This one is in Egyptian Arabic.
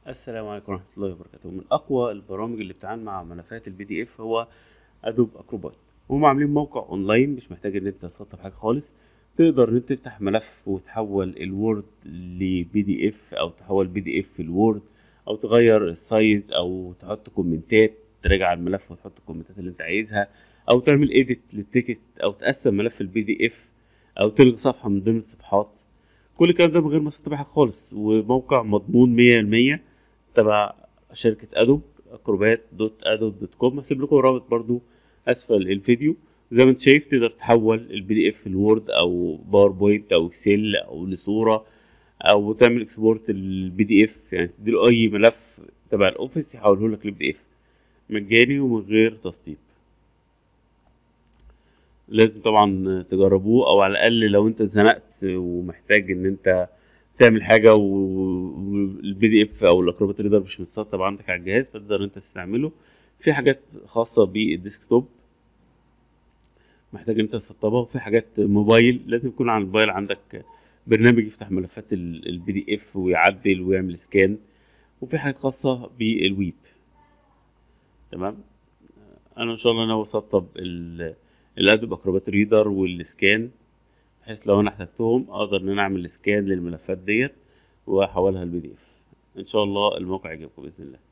السلام عليكم ورحمة الله وبركاته من أقوى البرامج اللي بتتعامل مع ملفات البي دي اف هو أدوب أكروبات هم عاملين موقع أونلاين مش محتاج إن أنت تسطب حاجة خالص تقدر إن أنت تفتح ملف وتحول الوورد لبي دي اف أو تحول بي دي اف لوورد أو تغير السايز أو تحط كومنتات تراجع الملف وتحط الكومنتات اللي أنت عايزها أو تعمل إيديت للتكست أو تقسم ملف البي دي اف أو تلغي صفحة من ضمن الصفحات كل الكلام ده من غير ما تسطب حاجة خالص وموقع مضمون مية المية تبع شركة أدوب أكروبات دوت أدوب دوت كوم هسيب لكم رابط برضو أسفل الفيديو زي ما انت شايف تقدر تحول البي دي اف لوورد أو باوربوينت أو اكسل أو لصورة أو تعمل اكسبورت البي دي اف يعني تديله أي ملف تبع الأوفيس يحوله لك لبي دي اف مجاني ومن غير تسطيب لازم طبعا تجربوه او على الاقل لو انت اتزنقت ومحتاج ان انت تعمل حاجه والبي دي اف او الاكروبات ريدر مش متسطب عندك على الجهاز فتقدر انت تستعمله في حاجات خاصه بالديسكتوب محتاج انت تسطبها وفي حاجات موبايل لازم يكون على الموبايل عندك برنامج يفتح ملفات البي دي اف ويعدل ويعمل سكان وفي حاجات خاصه بالويب تمام انا ان شاء الله ناوي اسطب الادوب اكروبات ريدر والسكان بحيث لو انا احتجتهم اقدر ان انا اعمل سكان للملفات ديت واحولها لبي دي اف ان شاء الله الموقع يعجبكم باذن الله